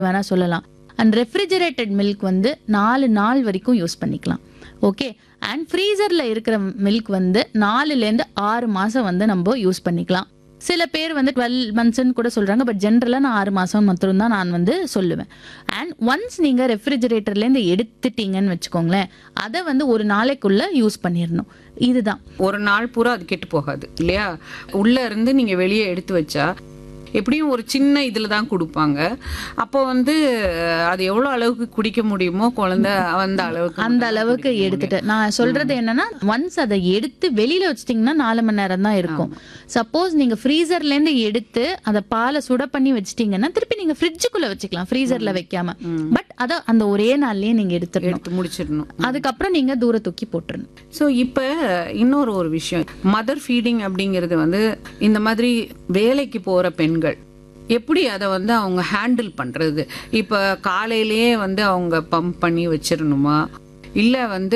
வேணா சொல்லலாம் and refrigerated milk வந்து நாலு நாள் வரைக்கும் யூஸ் பண்ணிக்கலாம் ஓகே அண்ட் ஃப்ரீசரில் இருக்கிற மில்க் வந்து நாலுலேருந்து ஆறு மாதம் வந்து நம்ம யூஸ் பண்ணிக்கலாம் சில பேர் வந்து டுவெல் மந்த்ஸ்ன்னு கூட சொல்கிறாங்க பட் ஜென்ரலாக நான் ஆறு மாதம் மட்டும் தான் நான் வந்து சொல்லுவேன் அண்ட் ஒன்ஸ் நீங்கள் ரெஃப்ரிஜரேட்டர்லேருந்து எடுத்துட்டீங்கன்னு வச்சுக்கோங்களேன் அதை வந்து ஒரு நாளைக்குள்ளே யூஸ் பண்ணிடணும் இதுதான் ஒரு நாள் பூரா அது கெட்டு போகாது இல்லையா உள்ள இருந்து நீங்க வெளியே எடுத்து வச்சா எப்படியும் ஒரு சின்ன இதுல தான் கொடுப்பாங்க அப்போ வந்து அஹ், அது எவ்வளவு அளவுக்கு குடிக்க முடியுமோ குழந்தை அந்த அளவுக்கு அந்த அளவுக்கு எடுத்துட்டு நான் சொல்றது என்னன்னா ஒன்ஸ் அதை எடுத்து வெளியில வச்சிட்டீங்கன்னா நாலு மணி நேரம் தான் இருக்கும் சப்போஸ் நீங்க ஃப்ரீசர்ல இருந்து எடுத்து அதை பாலை சுட பண்ணி வச்சிட்டீங்கன்னா திருப்பி நீங்க ஃப்ரிட்ஜுக்குள்ள வச்சுக்கலாம் ஃப்ரீசர்ல வைக்காம பட் அத அந்த ஒரே நாள்லயே நீங்க எடுத்துடணும் எடுத்து முடிச்சிடணும் அதுக்கப்புறம் நீங்க தூர தூக்கி போட்டுறணும் ஸோ இப்போ இன்னொரு ஒரு விஷயம் மதர் ஃபீடிங் அப்படிங்கிறது வந்து இந்த மாதிரி வேலைக்கு போகிற பெண்கள் எப்படி அதை வந்து அவங்க ஹேண்டில் பண்ணுறது இப்போ காலையிலேயே வந்து அவங்க பம்ப் பண்ணி வச்சிடணுமா இல்லை வந்து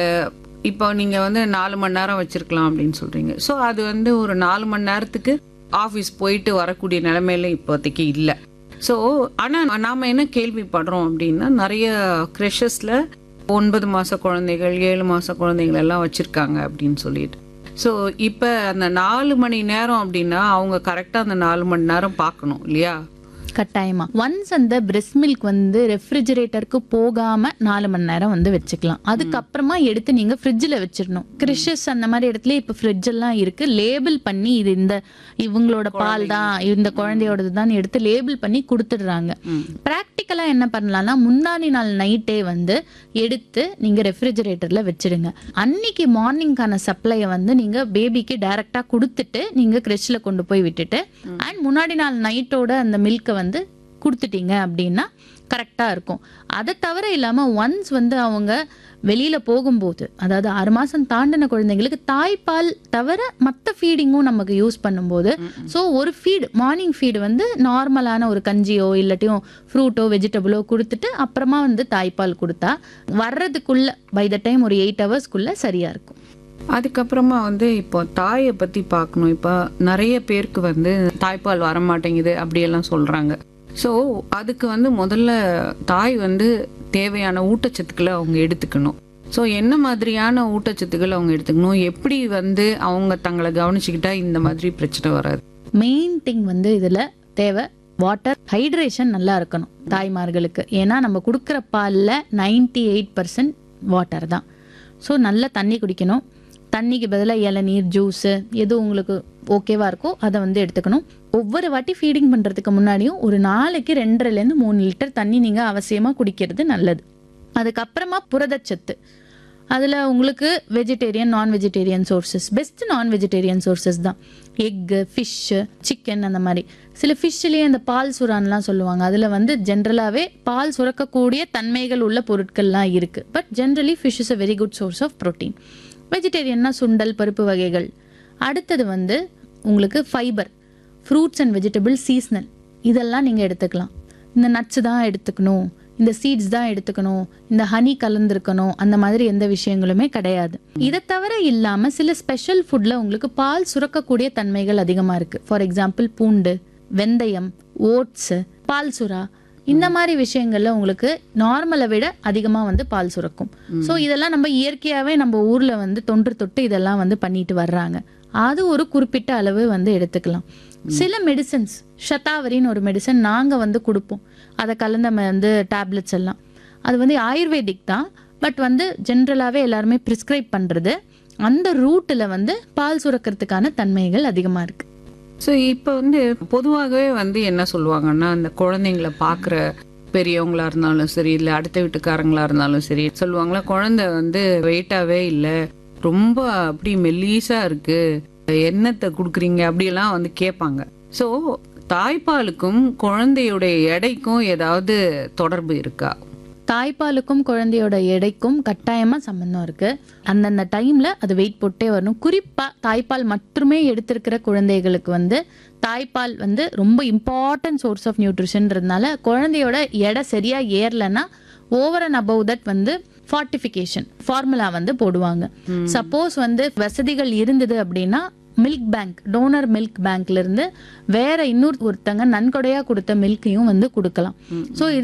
இப்போ நீங்கள் வந்து நாலு மணி நேரம் வச்சிருக்கலாம் அப்படின்னு சொல்கிறீங்க ஸோ அது வந்து ஒரு நாலு மணி நேரத்துக்கு ஆஃபீஸ் போயிட்டு வரக்கூடிய நிலைமையில இப்போதைக்கு இல்லை ஸோ ஆனால் நாம் என்ன கேள்விப்படுறோம் அப்படின்னா நிறைய க்ரெஷஸில் ஒன்பது மாத குழந்தைகள் ஏழு மாத குழந்தைகள் எல்லாம் வச்சுருக்காங்க அப்படின்னு சொல்லிட்டு ஸோ இப்போ அந்த நாலு மணி நேரம் அப்படின்னா அவங்க கரெக்டாக அந்த நாலு மணி நேரம் பார்க்கணும் இல்லையா கட்டாயமா ஒன்ஸ் அந்த பிரெஸ்ட் மில்க் வந்து ரெஃப்ரிஜரேட்டருக்கு போகாம நாலு மணி நேரம் வந்து வச்சுக்கலாம் அதுக்கப்புறமா எடுத்து நீங்க ஃப்ரிட்ஜில் வச்சிடணும் கிறிஷஸ் அந்த மாதிரி இடத்துல இப்ப ஃப்ரிட்ஜ் எல்லாம் இருக்கு லேபிள் பண்ணி இது இந்த இவங்களோட பால் தான் இந்த குழந்தையோடது தான் எடுத்து லேபிள் பண்ணி கொடுத்துடுறாங்க ப்ராக்டிக்கலா என்ன பண்ணலாம்னா முந்தானி நாள் நைட்டே வந்து எடுத்து நீங்க ரெஃப்ரிஜரேட்டர்ல வச்சிடுங்க அன்னைக்கு மார்னிங்கான சப்ளையை வந்து நீங்க பேபிக்கு டைரக்டா கொடுத்துட்டு நீங்க கிரெஷ்ல கொண்டு போய் விட்டுட்டு அண்ட் முன்னாடி நாள் நைட்டோட அந்த மில்க்கை வந்து கொடுத்துட்டீங்க அப்படின்னா கரெக்டாக இருக்கும் அதை தவிர இல்லாமல் ஒன்ஸ் வந்து அவங்க வெளியில் போகும்போது அதாவது ஆறு மாதம் தாண்டின குழந்தைங்களுக்கு தாய்ப்பால் தவிர மற்ற ஃபீடிங்கும் நமக்கு யூஸ் பண்ணும்போது ஸோ ஒரு ஃபீடு மார்னிங் ஃபீடு வந்து நார்மலான ஒரு கஞ்சியோ இல்லாட்டியும் ஃப்ரூட்டோ வெஜிடபிளோ கொடுத்துட்டு அப்புறமா வந்து தாய்ப்பால் கொடுத்தா வர்றதுக்குள்ள பை த டைம் ஒரு எயிட் ஹவர்ஸ்க்குள்ள சரியா இருக்கும் அதுக்கப்புறமா வந்து இப்போ தாயை பற்றி பார்க்கணும் இப்போ நிறைய பேருக்கு வந்து தாய்ப்பால் வர மாட்டேங்குது அப்படியெல்லாம் சொல்கிறாங்க ஸோ அதுக்கு வந்து முதல்ல தாய் வந்து தேவையான ஊட்டச்சத்துக்களை அவங்க எடுத்துக்கணும் ஸோ என்ன மாதிரியான ஊட்டச்சத்துக்கள் அவங்க எடுத்துக்கணும் எப்படி வந்து அவங்க தங்களை கவனிச்சுக்கிட்டா இந்த மாதிரி பிரச்சனை வராது மெயின் திங் வந்து இதுல தேவை வாட்டர் ஹைட்ரேஷன் நல்லா இருக்கணும் தாய்மார்களுக்கு ஏன்னா நம்ம கொடுக்குற பாலில் நைன்டி எயிட் பர்சன்ட் வாட்டர் தான் ஸோ நல்ல தண்ணி குடிக்கணும் தண்ணிக்கு பதிலாக இளநீர் ஜூஸு எது உங்களுக்கு ஓகேவா இருக்கோ அதை வந்து எடுத்துக்கணும் ஒவ்வொரு வாட்டி ஃபீடிங் பண்ணுறதுக்கு முன்னாடியும் ஒரு நாளைக்கு ரெண்டரைலேருந்து மூணு லிட்டர் தண்ணி நீங்கள் அவசியமாக குடிக்கிறது நல்லது அதுக்கப்புறமா புரதச்சத்து அதில் உங்களுக்கு vegetarian non vegetarian sources best non vegetarian sources தான் எக்கு ஃபிஷ்ஷு சிக்கன் அந்த மாதிரி சில ஃபிஷ்லேயே அந்த பால் சுறான்லாம் சொல்லுவாங்க அதில் வந்து ஜென்ரலாகவே பால் சுரக்கக்கூடிய தன்மைகள் உள்ள பொருட்கள்லாம் இருக்குது but generally fish is a very good source of protein வெஜிடேரியன்னா சுண்டல் பருப்பு வகைகள் அடுத்தது வந்து உங்களுக்கு fibre fruits and vegetable seasonal இதெல்லாம் நீங்கள் எடுத்துக்கலாம் இந்த நட்ஸ் தான் எடுத்துக்கணும் இந்த சீட்ஸ் தான் எடுத்துக்கணும் இந்த ஹனி கலந்துருக்கணும் அந்த மாதிரி எந்த விஷயங்களுமே கிடையாது இதை தவிர இல்லாம சில ஸ்பெஷல் ஃபுட்ல உங்களுக்கு பால் சுரக்கக்கூடிய தன்மைகள் அதிகமா இருக்கு ஃபார் எக்ஸாம்பிள் பூண்டு வெந்தயம் ஓட்ஸ் பால் சுறா இந்த மாதிரி விஷயங்கள்ல உங்களுக்கு நார்மலை விட அதிகமா வந்து பால் சுரக்கும் ஸோ இதெல்லாம் நம்ம இயற்கையாவே நம்ம ஊர்ல வந்து தொன்று தொட்டு இதெல்லாம் வந்து பண்ணிட்டு வர்றாங்க அது ஒரு குறிப்பிட்ட அளவு வந்து எடுத்துக்கலாம் சில மெடிசன்ஸ் ஷதாவரின்னு ஒரு மெடிசன் நாங்கள் வந்து கொடுப்போம் அதை கலந்த ம- வந்து டேப்லெட்ஸ் எல்லாம் அது வந்து ஆயுர்வேதிக் தான் பட் வந்து ஜென்ரலாகவே எல்லாருமே ப்ரிஸ்கிரைப் பண்ணுறது அந்த ரூட்டில் வந்து பால் சுரக்கிறதுக்கான தன்மைகள் அதிகமாக இருக்குது ஸோ இப்போ வந்து பொதுவாகவே வந்து என்ன சொல்லுவாங்கன்னா அந்த குழந்தைங்கள பார்க்குற பெரியவங்களா இருந்தாலும் சரி இல்லை அடுத்த வீட்டுக்காரங்களா இருந்தாலும் சரி சொல்லுவாங்களா குழந்தை வந்து வெயிட்டாவே இல்லை ரொம்ப அப்படி மெல்லீஸா இருக்கு என்னத்தை கொடுக்குறீங்க அப்படியெல்லாம் வந்து கேட்பாங்க ஸோ தாய்ப்பாலுக்கும் குழந்தையுடைய எடைக்கும் ஏதாவது தொடர்பு இருக்கா தாய்ப்பாலுக்கும் குழந்தையோட எடைக்கும் கட்டாயமாக சம்மந்தம் இருக்கு அந்தந்த டைம்ல அது வெயிட் போட்டே வரணும் குறிப்பா தாய்ப்பால் மட்டுமே எடுத்திருக்கிற குழந்தைகளுக்கு வந்து தாய்ப்பால் வந்து ரொம்ப இம்பார்ட்டன்ட் சோர்ஸ் ஆஃப் நியூட்ரிஷன்றதுனால குழந்தையோட எடை சரியா ஏறலைன்னா ஓவர் அண்ட் அபவ் தட் வந்து ஃபார்ட்டிஃபிகேஷன் ஃபார்முலா வந்து போடுவாங்க சப்போஸ் வந்து வசதிகள் இருந்தது அப்படின்னா மில்க் பேங்க் டோனர் மில்க் பேங்க்ல இருந்து வேற இன்னொரு ஒருத்தங்க நன்கொடையா கொடுத்த மில்க்கையும் வந்து கொடுக்கலாம் ஸோ